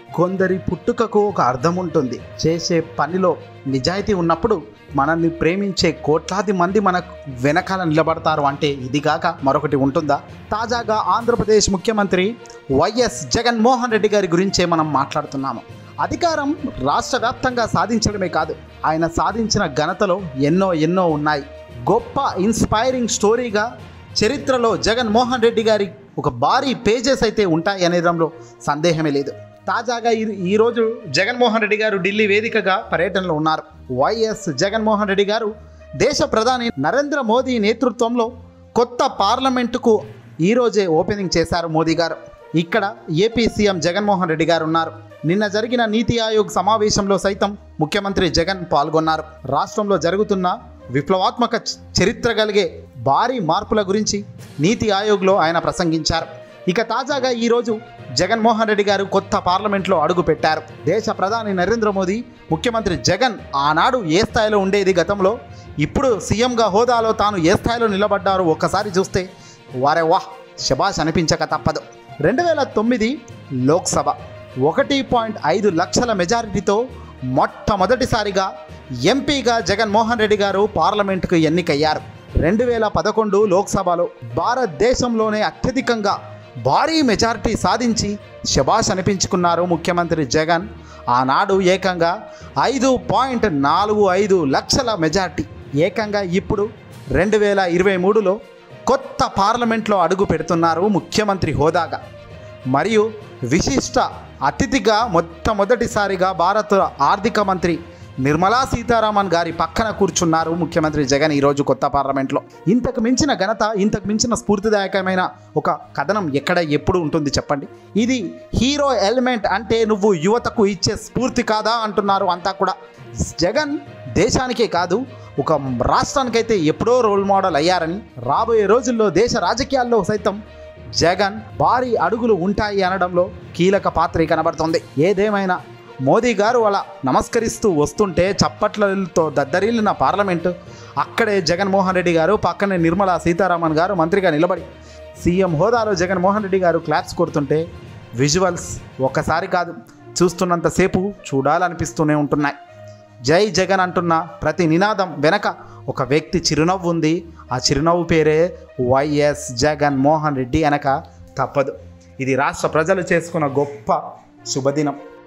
కొందరి పుట్టుకకు ఒక అర్థం ఉంటుంది చేసే పనిలో నిజాయితీ ఉన్నప్పుడు మనల్ని ప్రేమించే కోట్లాది మంది మన వెనకాల నిలబడతారు అంటే ఇది కాక మరొకటి ఉంటుందా తాజాగా ఆంధ్రప్రదేశ్ ముఖ్యమంత్రి వైఎస్ జగన్మోహన్ రెడ్డి గారి గురించే మనం మాట్లాడుతున్నాము అధికారం రాష్ట్ర వ్యాప్తంగా సాధించడమే కాదు ఆయన సాధించిన ఘనతలో ఎన్నో ఎన్నో ఉన్నాయి గొప్ప ఇన్స్పైరింగ్ స్టోరీగా చరిత్రలో జగన్మోహన్ రెడ్డి గారి ఒక భారీ పేజెస్ అయితే ఉంటాయి అనేదంలో సందేహమే లేదు తాజాగా ఈ ఈరోజు జగన్మోహన్ రెడ్డి గారు ఢిల్లీ వేదికగా పర్యటనలో ఉన్నారు వైఎస్ జగన్మోహన్ రెడ్డి గారు దేశ ప్రధాని నరేంద్ర మోదీ నేతృత్వంలో కొత్త పార్లమెంటుకు ఈరోజే ఓపెనింగ్ చేశారు మోదీ గారు ఇక్కడ ఏపీ సీఎం జగన్మోహన్ రెడ్డి గారు ఉన్నారు నిన్న జరిగిన నీతి ఆయోగ్ సమావేశంలో సైతం ముఖ్యమంత్రి జగన్ పాల్గొన్నారు రాష్ట్రంలో జరుగుతున్న విప్లవాత్మక చ- చరిత్ర కలిగే భారీ మార్పుల గురించి నీతి ఆయోగ్లో ఆయన ప్రసంగించారు ఇక తాజాగా ఈరోజు జగన్మోహన్ రెడ్డి గారు కొత్త పార్లమెంట్లో అడుగు పెట్టారు దేశ ప్రధాని నరేంద్ర మోదీ ముఖ్యమంత్రి జగన్ ఆనాడు ఏ స్థాయిలో ఉండేది గతంలో ఇప్పుడు సీఎంగా హోదాలో తాను ఏ స్థాయిలో నిలబడ్డారో ఒక్కసారి చూస్తే వారే వాహ్ శబాష్ అనిపించక తప్పదు రెండు వేల తొమ్మిది లోక్సభ ఒకటి పాయింట్ ఐదు లక్షల మెజారిటీతో మొట్టమొదటిసారిగా ఎంపీగా జగన్మోహన్ రెడ్డి గారు పార్లమెంటుకు ఎన్నికయ్యారు రెండు వేల పదకొండు లోక్సభలో భారతదేశంలోనే అత్యధికంగా భారీ మెజారిటీ సాధించి శబాష్ అనిపించుకున్నారు ముఖ్యమంత్రి జగన్ ఆనాడు ఏకంగా ఐదు పాయింట్ నాలుగు ఐదు లక్షల మెజార్టీ ఏకంగా ఇప్పుడు రెండు వేల ఇరవై మూడులో కొత్త పార్లమెంట్లో అడుగు పెడుతున్నారు ముఖ్యమంత్రి హోదాగా మరియు విశిష్ట అతిథిగా మొట్టమొదటిసారిగా భారత ఆర్థిక మంత్రి నిర్మలా సీతారామన్ గారి పక్కన కూర్చున్నారు ముఖ్యమంత్రి జగన్ ఈరోజు కొత్త పార్లమెంట్లో ఇంతకు మించిన ఘనత ఇంతకు మించిన స్ఫూర్తిదాయకమైన ఒక కథనం ఎక్కడ ఎప్పుడు ఉంటుంది చెప్పండి ఇది హీరో ఎలిమెంట్ అంటే నువ్వు యువతకు ఇచ్చే స్ఫూర్తి కాదా అంటున్నారు అంతా కూడా జగన్ దేశానికే కాదు ఒక రాష్ట్రానికైతే ఎప్పుడో రోల్ మోడల్ అయ్యారని రాబోయే రోజుల్లో దేశ రాజకీయాల్లో సైతం జగన్ భారీ అడుగులు ఉంటాయి అనడంలో కీలక పాత్ర కనబడుతోంది ఏదేమైనా మోదీ గారు అలా నమస్కరిస్తూ వస్తుంటే చప్పట్లతో దద్దరిల్లిన పార్లమెంటు అక్కడే జగన్మోహన్ రెడ్డి గారు పక్కనే నిర్మలా సీతారామన్ గారు మంత్రిగా నిలబడి సీఎం హోదాలో జగన్మోహన్ రెడ్డి గారు క్లాప్స్ కొడుతుంటే విజువల్స్ ఒక్కసారి కాదు చూస్తున్నంతసేపు చూడాలనిపిస్తూనే ఉంటున్నాయి జై జగన్ అంటున్న ప్రతి నినాదం వెనక ఒక వ్యక్తి చిరునవ్వు ఉంది ఆ చిరునవ్వు పేరే వైఎస్ జగన్ మోహన్ రెడ్డి అనక తప్పదు ఇది రాష్ట్ర ప్రజలు చేసుకున్న గొప్ప శుభదినం